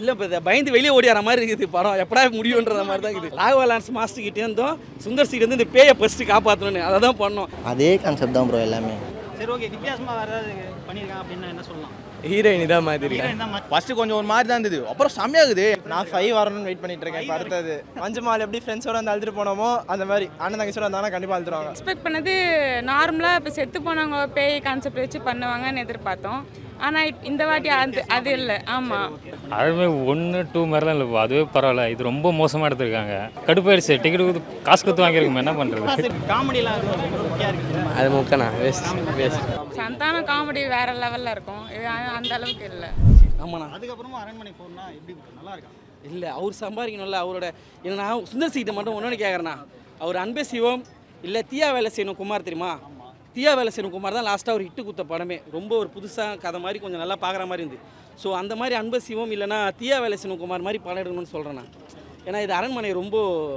இல்லை இப்போ பயந்து வெளியே ஓடியார மாதிரி இருக்குது படம் எப்படா முடியுன்ற மாதிரி தான் இருக்குது ராகவா லான்ஸ் மாஸ்டர் கிட்டே இருந்தோம் சுந்தர் சீட் வந்து இந்த பேயை ஃபஸ்ட்டு காப்பாற்றணும்னு அதை தான் பண்ணோம் அதே கான்செப்ட் தான் ப்ரோ எல்லாமே சரி ஓகே வித்தியாசமா வேற ஏதாவது பண்ணியிருக்காங்க அப்படின்னா என்ன சொல்லலாம் ஹீரோயின் தான் மாதிரி ஹீரோயின் தான் மா- ஃபர்ஸ்ட் கொஞ்சம் ஒரு மாதிரி தான் இருந்தது அப்புறம் செம்மையாகுது நான் ஃபைவ் வரணும்னு வெயிட் பண்ணிட்டு இருக்கேன் இப்போ அடுத்தது மஞ்சு மால் எப்படி ஃப்ரெண்ட்ஸோட வந்து அழுதுட்டு போனோமோ அந்த மாதிரி அண்ணன் தங்கச்சோட வந்தாங்கன்னா கண்டிப்பாக அழுதுருவாங்க எக்ஸ்பெக்ட் பண்ணது நார்மலாக இப்போ செத்து போனவங்க பேய் கான்செப்ட் வச்சு பண்ணுவாங்கன்னு எதிர்பார்த்தோம் ஆனால் இந்த வாட்டி அது அது இல்லை ஆமாம் அதுவுமே ஒன்று டூ மாதிரிலாம் இல்லை அதுவே பரவாயில்ல இது ரொம்ப மோசமாக எடுத்திருக்காங்க கடுப்பாயிடுச்சு டிக்கெட் கொடுத்து காசு கொடுத்து வாங்கியிருக்கோம் என்ன பண்ணுறது சரி காமெடியெலாம் இருக்கும் ரொம்ப முக்கியம் இருக்கு அது முக்கண்ணா வேஸ்ட் வேஸ்ட் சந்தான காமெடி வேற லெவலில் இருக்கும் இது அ- அந்த அளவுக்கு இல்லை ஆமாண்ணா அதுக்கப்புறமா அரண்மனை போனா எப்படி bro? நல்லா இருக்கா இல்லை அவர் சம்பாதிக்கணும்ல அவரோட என்னன்னா சுந்தர் சீட்டை மட்டும் ஒன்று கேட்குறேண்ணா அவர் அன்பே சிவம் இல்லை தீயா வேலை செய்யணும் குமார் தெரியுமா தீயா வேலை செய்யணும் குமார் தான் லாஸ்ட்டாக ஒரு ஹிட்டு குத்த படமே ரொம்ப ஒரு புதுசாக கதை மாதிரி கொஞ்சம் நல்லா பார்க்குற மாதிரி இருந்து ஸோ அந்த மாதிரி அன்பு சிவம் இல்லைன்னா தீயா வேலை செய்யணும் குமார் மாதிரி படம் எடுக்கணும்னு சொல்கிறேன் நான் ஏன்னா இது அரண்மனை ரொம்ப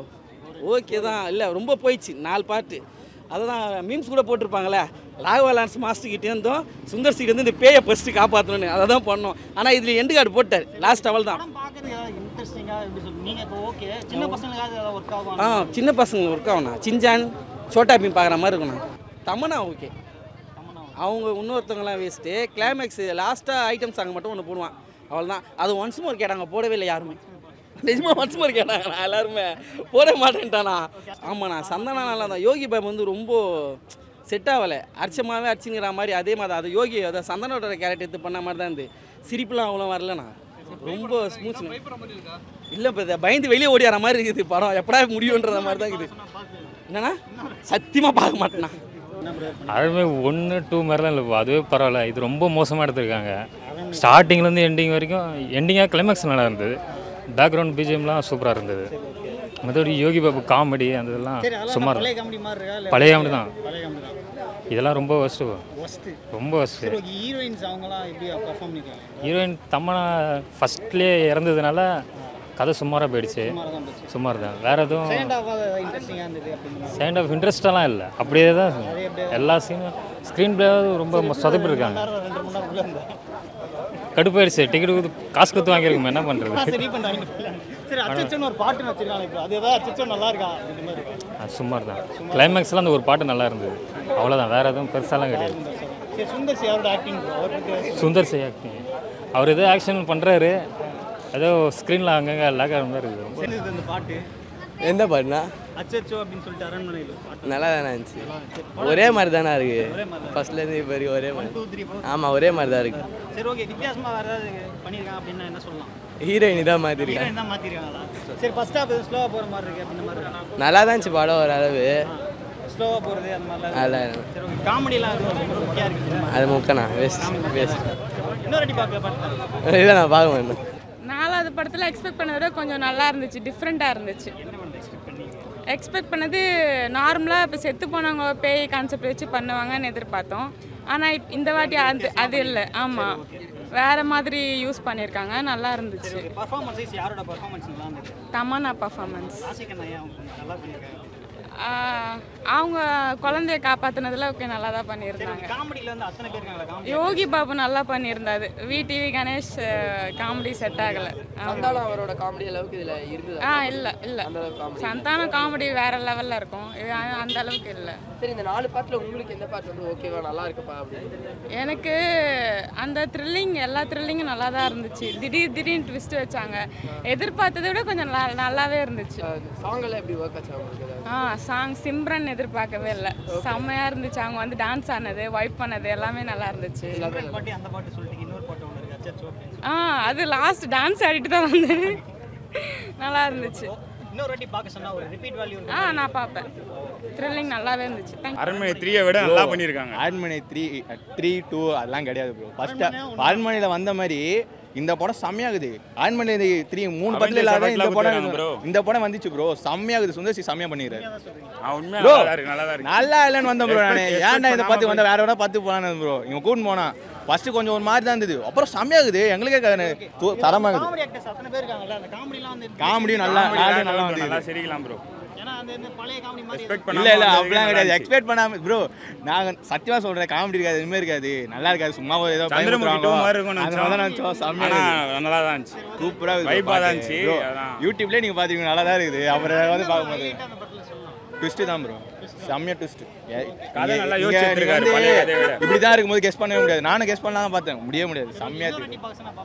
ஓகே தான் இல்லை ரொம்ப போயிடுச்சு நாலு பாட்டு அதுதான் மீம்ஸ் கூட போட்டிருப்பாங்களே ராகவா லான்ஸ் மாஸ்டர் கிட்டே இருந்தோம் சுந்தர் சீட் வந்து இந்த பேயை ஃபஸ்ட்டு காப்பாற்றணும்னு அதை தான் பண்ணோம் ஆனால் இதில் எண்டு கார்டு போட்டார் லாஸ்ட் அவள் தான் படம் பார்க்கறதுக்கு ஏதாவது இன்ட்ரெஸ்டிங்காக எப்படி சொல்லுங்க நீங்கள் இப்போ ஓகே சின்ன பசங்களுக்காக ஏதாவது ஒர்க் ஆகும் ஆ சின்ன பசங்க ஒர்க் ஆகும்ண்ணா சின்சான் சோட்டா பீம் பார்க்குற மாதிரி இருக்குண்ணா தமனா ஓகே அவங்க இன்னொருத்தவங்களாம் வேஸ்ட்டு கிளைமேக்ஸ் லாஸ்ட்டாக ஐட்டம் சாங் மட்டும் ஒன்று போடுவான் அவ்வளோதான் அது ஒன்ஸ் மோர் கேட்டாங்க போடவே இல்லை யாருமே நிஜமா ஒன்ஸ் மோர் கேட்டாங்கண்ணா எல்லாருமே போட மாட்டேன்ட்டானா ஆமாண்ணா சந்தானா நல்லா தான் யோகி பாபு வந்து ரொம்ப செட் ஆகலை அடிச்சமாவே அடிச்சுங்கிற மாதிரி அதே மாதிரி தான். அது யோகி அதாவது சந்தனோட கேரக்டர் எடுத்து பண்ண மாதிரி தான் இருந்து சிரிப்புலாம் அவ்வளோ வரலண்ணா ரொம்ப ஸ்மூத் இல்லை இப்போ இதை பயந்து வெளியே ஓடியார மாதிரி இருக்குது படம் எப்படா முடியுன்ற மாதிரி தான் இருக்குது என்னண்ணா சத்தியமாக பார்க்க மாட்டேண்ணா அதுவுமே ஒன்று டூ மாதிரிலாம் இல்லை அதுவே பரவாயில்ல இது ரொம்ப மோசமாக எடுத்திருக்காங்க ஸ்டார்டிங்லேருந்து எண்டிங் வரைக்கும் எண்டிங்காக கிளைமேக்ஸ் நல்லா இருந்தது பேக்ரவுண்ட் பிஜிஎம்லாம் சூப்பராக இருந்தது மற்றபடி யோகி பாபு காமெடி அந்த இதெல்லாம் சரி அதெல்லாம் சுமார் பழைய காமெடி மாதிரி இருக்கா இல்லை பழைய காமெடி தான் பழைய காமெடி தான் இதெல்லாம் ரொம்ப ஒஸ்ட்டு ஒஸ்ட்டு ரொம்ப ஒஸ்ட்டு சரி ஓகே ஹீரோயின்ஸ் அவங்களாம் எப்படி பர்ஃபார்ம் பண்ணிருக்காங்க ஹீரோயின் தம்மனா ஃபஸ்ட்லேயே இறந்ததுனால கதை சுமாராக போயிடுச்சு சுமாராக தான் போச்சு சுமார் தான் வேறு எதுவும் செகண்ட் ஹாஃப் இன்ட்ரெஸ்டிங்காக இருந்தது அப்படின்னு செகண்ட் ஆஃப் இன்ட்ரெஸ்டெல்லாம் இல்லை அப்படியே தான் எல்லா சீனும் ஸ்க்ரீன் பிளே ரொம்ப சொதப்பிருக்காங்க ரெண்டு மணி நேரம் உள்ள இருந்தேன் கடுப்பாயிடுச்சு டிக்கெட் கொடுத்து காசு கொடுத்து வாங்கியிருக்கோம் என்ன பண்ணுறது சரி ரீஃபண்ட் வாங்கிட்டு போயிடலாம். சரி அச்சச்சோன்னு ஒரு பாட்டு வச்சிருக்காங்க இப்போ அது ஏதாவது அச்சச்சோ நல்லா இருக்கா இந்த மாதிரி இருக்கா அது சுமார் தான் கிளைமேக்ஸ்லாம் அந்த ஒரு பாட்டு நல்லா இருந்தது அவ்வளோதான் வேறு எதுவும் பெருசாலாம் கிடையாது சரி சுந்தர் சி அவரோட ஆக்டிங் அவர் பற்றி சுந்தர் சி ஆக்டிங் அவர் ஏதோ ஆக்ஷன் பண்ணுறாரு ஏதோ ஸ்க்ரீனில் அங்கங்கே லேக் ஆகிற மாதிரி இருக்குது சேர்ந்தது இந்த பாட்டு எந்த பாட்டுனா அச்சச்சோ அப்படின்னு சொல்லிட்டு அரண்மனையில் பாட்டு நல்லா தானே இருந்துச்சு ஒரே மாதிரி தானே இருக்கு ஃபர்ஸ்ட்லேருந்து இப்போ வரைக்கும் ஒரே மாதிரி டூ த்ரீ ஃபோர் ஆமாம் ஒரே மாதிரி தான் இருக்கு சரி ஓகே வித்தியாசமாக வேறு ஏதாவது பண்ணியிருக்காங்க அப்படின்னா என்ன சொல்லலாம் ஹீரோயின் தான் மாதிரி இருக்கா ஹீரோயின் தான் மாற்றிருக்காங்களா சரி ஃபர்ஸ்ட் ஹாஃப் ஸ்லோவாக போகிற மாதிரி இருக்கு அப்படின்ற மாதிரி இருக்கா நல்லா தான் இருந்துச்சு படம் ஓரளவு ஸ்லோவாக போகிறது அந்த மாதிரிலாம் அதில் சரி ஓகே காமெடிலாம் இருக்கும் ரொம்ப முக்கியம் இருக்குது அது முக்கண்ணா வேஸ்ட் வேஸ்ட் இன்னொரு வாட்டி பார்க்க பாட்டு இதை நான் பார்க்க மாட்டேன் நாலாவது படத்தில் எக்ஸ்பெக்ட் பண்ணதை விட கொஞ்சம் நல்லா இருந்துச்சு டிஃப்ரெண்ட்டாக இருந்துச்சு எக்ஸ்பெக்ட் பண்ணது நார்மலாக இப்போ செத்து போனவங்க பேய் கான்செப்ட் வச்சு பண்ணுவாங்கன்னு எதிர்பார்த்தோம் ஆனால் இந்த வாட்டி அது அது இல்லை ஆமாம் வேறு மாதிரி யூஸ் பண்ணியிருக்காங்க நல்லா இருந்துச்சு பர்ஃபார்மன்ஸ் வைஸ் யாரோட பர்ஃபார்மன்ஸ் நல்லா இருந்தது தமன்னா பர்ஃபார்மன்ஸ் ஆசிக் அண்ணா ஏன் அவங்க நல்லா பண்ணியிருக்காங்க அவங்க குழந்தைய காப்பாற்றினதில் ஓகே நல்லா தான் பண்ணியிருந்தாங்க காமெடியில் வந்து அத்தனை பேர் இருக்காங்களா காமெடி யோகி பாபு நல்லா பண்ணியிருந்தாரு விடிவி கணேஷ் காமெடி செட் ஆகலை அவரோட காமெடி அளவுக்கு இதில் இருந்தது ஆ இல்லை இல்லை சந்தான காமெடி வேற லெவலில் இருக்கும் இது அ- அந்த அளவுக்கு இல்லை சரி இந்த நாலு பாட்டில் உங்களுக்கு எந்த பாட்டு வந்து ஓகேவா நல்லா இருக்குப்பா அப்படின்னு எனக்கு அந்த த்ரில்லிங் எல்லா த்ரில்லிங்கும் நல்லா தான் இருந்துச்சு திடீர் திடீர்னு ட்விஸ்ட் வச்சாங்க எதிர்பார்த்ததை விட கொஞ்சம் நல்லா- நல்லாவே இருந்துச்சு சாங்கெல்லாம் எப்படி ஒர்க் ஆச்சு அவங்களுக்கு ஆ சாங் சிம்ரன் எதிர்பார்க்கவே இல்லை செம்மையாக இருந்துச்சு அவங்க வந்து டான்ஸ் ஆனது வைப் பண்ணது எல்லாமே நல்லா இருந்துச்சு சிம்ரன் பாட்டி அந்த பாட்டு சொல்லிட்டு இன்னொரு பாட்டு ஒன்று இருக்கு அச்சச்சோ அப்படின்னு ஆ அது லாஸ்ட் டான்ஸ் ஆடிட்டு தான் வந்தது நல்லா இருந்துச்சு இன்னொரு வாட்டி பார்க்க சொன்னா ஒரு ரிப்பீட் வேல்யூ ஆ நான் பார்ப்பேன் த்ரில்லிங் நல்லாவே இருந்துச்சு தேங்க் அரண்மனை த்ரீயை விட நல்லா பண்ணியிருக்காங்க அரண்மனை த்ரீ த்ரீ டூ அதெல்லாம் கிடையாது ப்ரோ ஃபர்ஸ்ட் அரண்மனையில் வந்த மாதிரி இந்த படம் செம்மையாகுது அரண்மனை த்ரீ மூணு படத்துல இல்லாத இந்த படம் bro. இந்த படம் வந்துச்சு ப்ரோ செம்மையாகுது சுந்தர்சி செம்மையா பண்ணிடுறாரு அவன் உண்மையா Bro. நல்லா இருக்கு நல்லா தான் இருக்கு நல்லா இல்லைன்னு வந்தேன் ப்ரோ நானு Expect- ஏன்டா இதை expect பார்த்து பண்ணாம வந்தா வேற வேணா பார்த்து போலான்னு ப்ரோ இவன் கூட்டு போனா ஃபர்ஸ்ட் கொஞ்சம் ஒரு மாதிரி தான் இருந்தது அப்புறம் செம்மையாகுது எங்களுக்கே க- து- தரமாகுது காமெடி ஆக்டர்ஸ் அத்தனை பேர் இருக்காங்கல்ல அந்த காமெடிலாம் வந்து காமெடியும் நல்லா Comedy நல்லா நல்லா நல்லா bro, நல்லா வந்து சிரிக்கலாம் ப்ரோ ஏன்னா அந்த இந்த பழைய காமெடி மாதிரி எக்ஸ்பெக்ட் இல்ல இல்ல அப்படிலாம் கிடையாது எக்ஸ்பெக்ட் பண்ணாம ப்ரோ நாங்க சத்தியமா சொல்றேன் காமெடி இருக்காது எதுவுமே இருக்காது நல்லா இருக்காது சும்மா ஒரு ஏதோ சந்திரமுகி டூ மாதிரி இருக்கும் அந்த மாதிரி தான் நினைச்சோம் செம்மையா ஆனா இருந்துச்சு. நல்லா தான் இருந்துச்சு சூப்பரா இருக்கு Vibe ஆ தான் இருந்துச்சு, bro. அதான். யூடியூப்லயே நீங்க பாத்தீங்க நல்லா தான் இருக்குது அப்புறம் வந்து பார்க்கும்போது ட்விஸ்ட் தான் ப்ரோ செம்மையா ட்விஸ்ட் கதை நல்லா யோசிச்சு எடுத்திருக்காரு, பழைய கதையை விட. இப்படி தான் இருக்கும்போது கெஸ் பண்ணவே முடியாது நானும் கெஸ் பண்ணலாம் பார்த்தேன் முடியவே முடியாது செம்மையா இருக்கு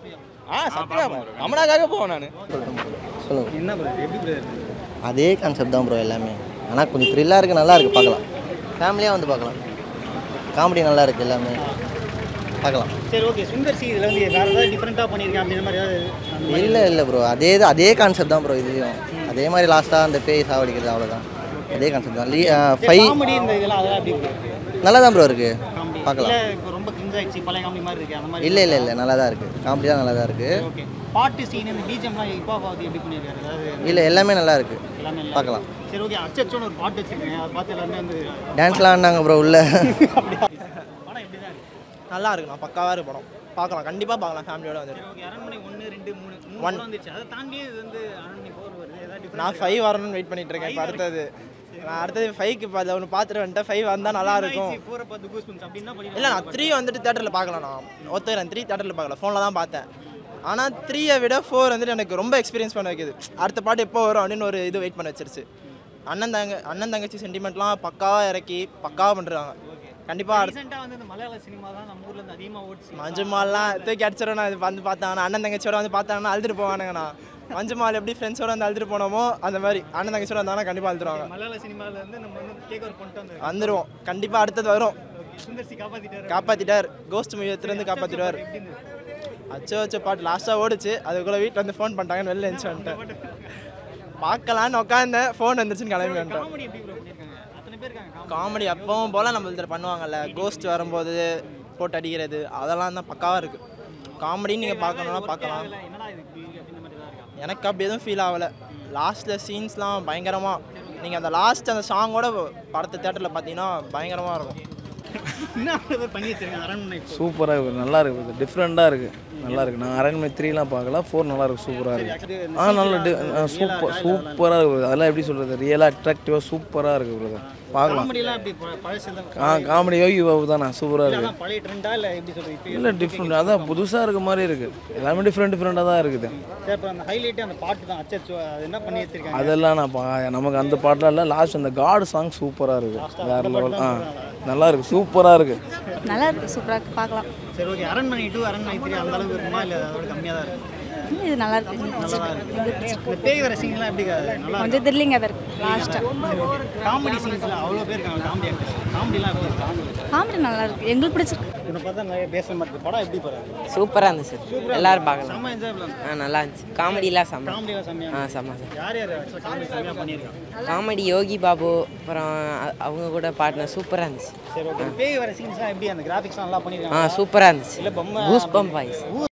ஆ சத்தியமா கமனாக்காக போவேன் நான் சொல்லுங்கள் என்ன ப்ரோ எப்படி ப்ரோ அதே கான்செப்ட் தான் ப்ரோ எல்லாமே ஆனால் கொஞ்சம் த்ரில்லாக இருக்குது நல்லா இருக்குது பார்க்கலாம் ஃபேமிலியாக வந்து பார்க்கலாம் காமெடி நல்லா இருக்குது எல்லாமே பார்க்கலாம் சரி ஓகே சுந்தர் சி இதில் வந்து வேறு ஏதாவது டிஃப்ரெண்ட்டாக பண்ணியிருக்கேன் அப்படின்ற மாதிரி ஏதாவது அந்த மாதிரி இல்லை இல்லை ப்ரோ அதே இது அதே கான்செப்ட் தான் ப்ரோ இதுலேயும் அதே மாதிரி லாஸ்ட்டாக அந்த பேய் சாவடிக்கிறது அவ்வளோதான் அதே கான்செப்ட் தான் லீ ஃபைவ் காமெடி இந்த இதெல்லாம் அதெல்லாம் எப்படி ப்ரோ நல்லா தான் ப்ரோ இருக்குது காமெடி பார்க்கலாம் இல்லை இப்போ ரொம்ப கிரிஞ்ச் ஆயிடுச்சு பழைய காமெடி மாதிரி இருக்கு அந்த மாதிரி இல்லை இல்லை இல்லை நல்லா தான் இருக்குது காமெடி தான் நல்லா தான் இருக்குது ஓகே பாட்டு சீன் இந்த பிஜிஎம்லாம் இப்போ பார்த்து எப்படி பண்ணியிருக்காரு அதாவது இல்லை எல்லாமே நல்லா இருக்குது எல்லாமே நல்லா பார்க்கலாம் சரி ஓகே அச்சச்சோன்னு ஒரு பாட்டு வச்சிருக்கேன் அதை பார்த்து எல்லாருமே வந்து டான்ஸ்லாம் ஆடினாங்க ப்ரோ உள்ள படம் எப்படி தான் இருக்கு நல்லா இருக்குண்ணா பக்காவாக இருக்கு படம் பார்க்கலாம் கண்டிப்பாக பார்க்கலாம் ஃபேமிலியோட வந்துட்டு ஓகே அரண்மனை ஒன்று ரெண்டு மூணு மூணு One. படம் வந்துச்சு அதை தாண்டி இது வந்து அரண்மனை ஃபோர் வருது ஏதாவது different நான் ஃபைவ் வரணும்னு வெயிட் பண்ணிட்டு இருக்கேன் இப்போ அடுத்தது நான் அடுத்தது ஃபைவ்க்கு இப்போ அதில் ஒன்று பார்த்துட்டு வந்துட்டேன் ஃபைவ் வந்தால் நல்லா இருக்கும் ஃபோரை பார்த்து கூஸ் பண்ணி அப்படின்னா இல்லை நான் த்ரீ வந்துட்டு தேட்டரில் பார்க்கலாம் நான் ஒத்துக்கிறேன் த்ரீ தேட்டரில் பார்க்கல ஃபோனில் தான் பார்த்தேன் ஆனால் த்ரீயை விட ஃபோர் வந்துட்டு எனக்கு ரொம்ப எக்ஸ்பீரியன்ஸ் பண்ண வைக்குது அடுத்த பாட்டு எப்போ வரும் அப்படின்னு ஒரு இது வெயிட் பண்ண வச்சிருச்சு அண்ணன் தங்க அண்ணன் தங்கச்சி சென்டிமெண்ட்லாம் பக்காவாக இறக்கி பக்காவாக பண்ணுறாங்க கண்டிப்பாக அடுத்த ரீசெண்டாக வந்து இந்த மலையாள சினிமா தான் நம்ம ஊர்ல இருந்து அதிகமாக ஓடிச்சு மஞ்சுமாலாம் தூக்கி அடிச்சிடும் நான் இது வந்து பார்த்தாங்கன்னா அண்ணன் தங்கச்சியோட வந்து பார்த்தாங்கன்னா அழுதுட்டு போவானுங்கண்ணா மஞ்சுமால் எப்படி ஃப்ரெண்ட்ஸோட வந்து அழுதுட்டு போனோமோ அந்த மாதிரி அண்ணன் தங்கச்சியோட வந்தாங்கன்னா கண்டிப்பாக அழுதுருவாங்க மலையாள சினிமால இருந்து நம்ம வந்து டேக் ஓவர் பண்ணிட்டு வந்து வந்துருவோம் கண்டிப்பாக அடுத்தது வரும் சுந்தர் சி காப்பாத்திட்டாரு காப்பாத்திட்டார் கோஸ்ட் மூவி எடுத்துட்டு காப்பாத்திடுவார் எப்படி இருந்தது? அச்சோ அச்சோ பாட்டு லாஸ்ட்டாக ஓடிச்சு அதுக்குள்ளே வீட்டில் வந்து ஃபோன் பண்ணிட்டாங்கன்னு வெளில எழுந்துச்சு வந்துட்டேன் பார்க்கலான்னு உட்காந்தேன் ஃபோன் வந்துருச்சுன்னு கிளம்பி வந்துட்டேன் காமெடி எப்படி ப்ரோ பண்ணியிருக்காங்க அத்தனை பேர் இருக்காங்க comedy. காமெடி அப்பவும் போல் நம்ம இதில் பண்ணுவாங்கல்ல கோஸ்ட் வரும்போது போட்டு அடிக்கிறது அதெல்லாம் தான் பக்காவாக இருக்குது காமெடின்னு நீங்கள் பார்க்கணுன்னா பார்க்கலாம் இல்ல, என்னடா இது இப்படி இருக்கு அப்படின்ற மாதிரி தான் இருக்கா எனக்கு அப்படி எதுவும் ஃபீல் ஆகலை லாஸ்ட்டில் சீன்ஸ்லாம் பயங்கரமாக நீங்கள் அந்த லாஸ்ட் அந்த சாங்கோட படத்தை தேட்டரில் பார்த்தீங்கன்னா பயங்கரமாக இருக்கும் என்ன அவ்வளவு பேர் பண்ணி வச்சிருக்காங்க அரண்மனை இப்போ. சூப்பராக இருக்குது நல்லா இருக்குது டிஃப்ரெண்ட்டாக இருக்குது நல்லா இருக்குது நான் அரண்மனை த்ரீலாம் பார்க்கல ஃபோர் நல்லா இருக்கு சூப்பராக இருக்குது ஆ நல்ல டி சூப்பர் சூப்பராக இருக்குது அதெல்லாம் எப்படி சொல்கிறது ரியலாக அட்ராக்டிவாக சூப்பராக இருக்குது பிரதர் பார்க்கலாம் காமெடிலாம் எப்படி ப- பழசு தான் ஆ காமெடி யோகி பாபு தானே சூப்பராக இருக்குது அதான் பழைய ட்ரெண்டா இல்லை எப்படி சொல்றது இப்போ இல்லை டிஃப்ரெண்ட் அதான் புதுசாக இருக்க மாதிரி இருக்குது எல்லாமே டிஃப்ரெண்ட் டிஃப்ரெண்ட்டாக தான் இருக்குது சரி அப்புறம் அந்த ஹைலைட்டே அந்த பாட்டு தான் அச்சச்சோ அது என்ன பண்ணி வச்சிருக்காங்க அதெல்லாம் நான் பா நமக்கு அந்த பாட்டெலாம் இல்லை லாஸ்ட் அந்த காடு சாங் சூப்பராக இருக்குது வேறு லெவல் ஆ நல்லா இருக்குது சூப்பராக இருக்குது நல்லா இருக்கு சூப்பராக பார்க்கலாம் சரி ஓகே அரண்மனை டூ அரண்மனை த்ரீ அந்த அளவுக்கு இருக்குமா இல்லை அதோட கம்மியாக தான் இருக்கும் ம், இது நல்லா இருக்கு எங்களுக்கு பிடிச்சிருக்கு. எங்களுக்கு பிடிச்சிருக்கு. இந்த பேய் வர சீன்லாம் எப்படி இருக்கு? நல்லா கொஞ்சம் த்ரில்லிங்காக தான் இருக்கு லாஸ்ட்டாக காமெடி சீன்ஸ்ல அவ்வளோ பேர் இருக்காங்க காமெடி ஆக்டர்ஸ் காமெடிலாம் எப்படி இருக்கு காமெடி நல்லா இருக்கு எங்களுக்கு பிடிச்சிருக்கு இவனை பார்த்தா நிறைய பேசுற மாதிரி இருக்கு படம் எப்படி பாரு சூப்பராக இருந்துச்சு எல்லாரும் பார்க்கலாம் செம்ம என்ஜாய் பண்ணலாம் ஆ நல்லா இருந்துச்சு காமெடிலாம் செம்ம காமெடிலாம் செம்மையா ஆ செம்ம செம்ம யார் யார் ஆக்சுவலாக காமெடி செம்மையாக பண்ணியிருக்காங்க காமெடி யோகி பாபு அப்புறம் அ- அவங்க கூட பாடின சூப்பராக இருந்துச்சு சரி ஓகே பேய் வர சீன்ஸ்லாம் எப்படி அந்த கிராஃபிக்ஸ்லாம் நல்லா ஆ பண்ணியிருக்காங்க சூப்பராக இருந்துச்சு இல்லை பொம்மை கூஸ் பம்ப் வாய்ஸ்